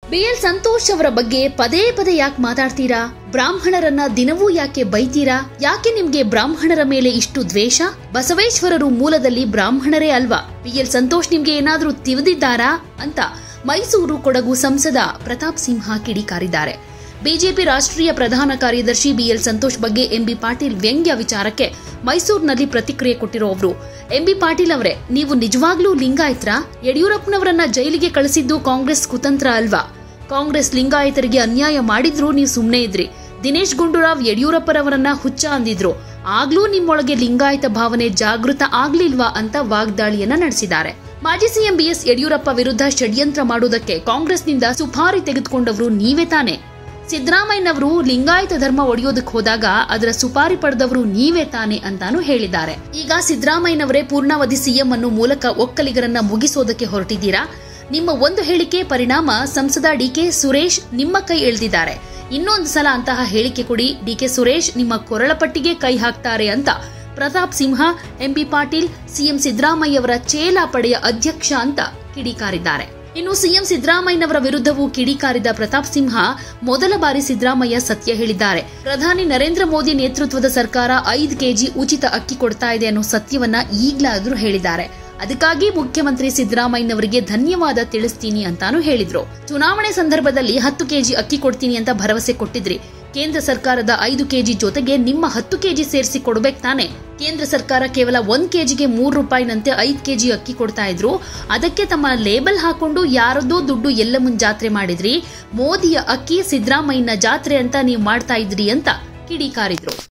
B L Santosh ಅವರ ಬಗ್ಗೆ ಪದೇ ಪದೇ ಯಾಕೆ ಮಾತಾಡ್ತೀರಾ ಬ್ರಾಹ್ಮಣರನ್ನ ದಿನವೂ ಯಾಕೆ ಬೈತೀರಾ ಯಾಕೆ ನಿಮ್ಗೆ ಬ್ರಾಹ್ಮಣರ ಮೇಲೆ ಇಷ್ಟು ದ್ವೇಷ ಬಸವೇಶ್ವರರು ಮೂಲದಲ್ಲಿ ಬ್ರಾಹ್ಮಣರೇ ಅಲ್ವಾ ಬಿಎಲ್ ಸಂತೋಷ್ ನಿಮ್ಗೆ ಏನಾದ್ರೂ ತಿವಿದಿದ್ದಾರಾ ಅಂತ ಮೈಸೂರು ಕೊಡಗು ಸಂಸದ ಪ್ರತಾಪ್ ಸಿಂಹ ಕಿಡಿಕಾರಿದ್ದಾರೆ ಬಿಜೆಪಿ ರಾಷ್ಟ್ರೀಯ ಪ್ರಧಾನ ಕಾರ್ಯದರ್ಶಿ ಬಿಎಲ್ ಸಂತೋಷ್ ಬಗ್ಗೆ ಎಂಬಿ ಪಾಟೀಲ್ ವ್ಯಂಗ್ಯ ವಿಚಾರಕ್ಕೆ ಮೈಸೂರಿನಲ್ಲಿ ಪ್ರತಿಕ್ರಿಯೆ ಕೊಟ್ಟಿರೋ ಅವರು ಎಂಬಿ ಪಾಟೀಲ್ ಅವರೇ ನೀವು ನಿಜವಾಗ್ಲೂ ಲಿಂಗಾಯತ್ರ ಯಡಿಯೂರಪ್ಪನವರನ್ನ ಜೈಲಿಗೆ ಕಳಿಸಿದ್ದು ಕಾಂಗ್ರೆಸ್ ಕುತಂತ್ರ ಅಲ್ವಾ ಕಾಂಗ್ರೆಸ್ ಲಿಂಗಾಯತರಿಗೆ ಅನ್ಯಾಯ ಮಾಡಿದ್ರೂ ನೀವು ಸುಮ್ಮನೆ ಇದ್ರಿ ದಿನೇಶ್ ಗುಂಡೂರಾವ್ ಯಡಿಯೂರಪ್ಪರವರನ್ನ ಹುಚ್ಚ ಅಂದಿದ್ರು ಆಗ್ಲೂ ನಿಮ್ಮೊಳಗೆ ಲಿಂಗಾಯತ ಭಾವನೆ ಜಾಗೃತ ಆಗ್ಲಿಲ್ವಾ ಅಂತ ವಾಗ್ದಾಳಿಯನ್ನ ನಡೆಸಿದ್ದಾರೆ ಮಾಜಿ ಸಿಎಂ ಬಿಎಸ್ ಯಡಿಯೂರಪ್ಪ ವಿರುದ್ಧ ಷಡ್ಯಂತ್ರ ಮಾಡುವುದಕ್ಕೆ ಕಾಂಗ್ರೆಸ್ನಿಂದ ಸುಪಾರಿ ತೆಗೆದುಕೊಂಡವರು ನೀವೇ ತಾನೆ ಸಿದ್ದರಾಮಯ್ಯನವರು ಲಿಂಗಾಯತ ಧರ್ಮ ಒಡೆಯೋದಕ್ಕೆ ಹೋದಾಗ ಅದರ ಸುಪಾರಿ ಪಡೆದವರು ನೀವೇ ತಾನೆ ಅಂತಾನು ಹೇಳಿದ್ದಾರೆ ಈಗ ಸಿದ್ದರಾಮಯ್ಯನವರೇ ಪೂರ್ಣಾವಧಿ ಸಿಎಂ ಅನ್ನೋ ಮೂಲಕ ಒಕ್ಕಲಿಗರನ್ನ ಮುಗಿಸೋದಕ್ಕೆ ಹೊರಟಿದ್ದೀರಾ ನಿಮ್ಮ ಒಂದು ಹೇಳಿಕೆ ಪರಿಣಾಮ ಸಂಸದ ಡಿಕೆ ಸುರೇಶ್ ನಿಮ್ಮ ಕೈ ಎಳೆದಿದ್ದಾರೆ ಇನ್ನೊಂದು ಸಲ ಅಂತಹ ಹೇಳಿಕೆ ಕೊಡಿ ಡಿಕೆ ಸುರೇಶ್ ನಿಮ್ಮ ಕೊರಳಪಟ್ಟಿಗೆ ಕೈ ಹಾಕ್ತಾರೆ ಅಂತ ಪ್ರತಾಪ್ ಸಿಂಹ ಎಂಪಿ ಪಾಟೀಲ್ ಸಿಎಂ ಸಿದ್ದರಾಮಯ್ಯವರ ಚೇಲಾ ಪಡೆಯ ಅಧ್ಯಕ್ಷ ಅಂತ ಕಿಡಿಕಾರಿದ್ದಾರೆ ಇನ್ನು ಸಿಎಂ ಸಿದ್ದರಾಮಯ್ಯನವರ ವಿರುದ್ಧವೂ ಕಿಡಿಕಾರಿದ ಪ್ರತಾಪ್ ಸಿಂಹ ಮೊದಲ ಬಾರಿ ಸಿದ್ದರಾಮಯ್ಯ ಸತ್ಯ ಹೇಳಿದ್ದಾರೆ ಪ್ರಧಾನಿ ನರೇಂದ್ರ ಮೋದಿ ನೇತೃತ್ವದ ಸರ್ಕಾರ ಐದು ಕೆಜಿ ಉಚಿತ ಅಕ್ಕಿ ಕೊಡ್ತಾ ಇದೆ ಅನ್ನೋ ಸತ್ಯವನ್ನ ಈಗ್ಲಾದ್ರೂ ಹೇಳಿದ್ದಾರೆ ಅದಕ್ಕಾಗಿ ಮುಖ್ಯಮಂತ್ರಿ ಸಿದ್ದರಾಮಯ್ಯನವರಿಗೆ ಧನ್ಯವಾದ ತಿಳಿಸ್ತೀನಿ ಅಂತಾನು ಹೇಳಿದ್ರು ಚುನಾವಣೆ ಸಂದರ್ಭದಲ್ಲಿ ಹತ್ತು ಕೆಜಿ ಅಕ್ಕಿ ಕೊಡ್ತೀನಿ ಅಂತ ಭರವಸೆ ಕೊಟ್ಟಿದ್ರಿ ಕೇಂದ್ರ ಸರ್ಕಾರದ ಐದು ಕೆಜಿ ಜೊತೆಗೆ ನಿಮ್ಮ ಹತ್ತು ಕೆಜಿ ಸೇರಿಸಿ ಕೊಡ್ಬೇಕು ತಾನೆ ಕೇಂದ್ರ ಸರ್ಕಾರ ಕೇವಲ ಒಂದ್ ಕೆಜಿಗೆ ಮೂರು ರೂಪಾಯಿನಂತೆ ಐದು ಕೆಜಿ ಅಕ್ಕಿ ಕೊಡ್ತಾ ಇದ್ರು ಅದಕ್ಕೆ ತಮ್ಮ ಲೇಬಲ್ ಹಾಕೊಂಡು ಯಾರದೋ ದುಡ್ಡು ಎಲ್ಲಮ್ಮನ್ ಜಾತ್ರೆ ಮಾಡಿದ್ರಿ ಮೋದಿಯ ಅಕ್ಕಿ ಸಿದ್ದರಾಮಯ್ಯನ ಜಾತ್ರೆ ಅಂತ ನೀವು ಮಾಡ್ತಾ ಇದ್ರಿ ಅಂತ ಕಿಡಿಕಾರಿದ್ರು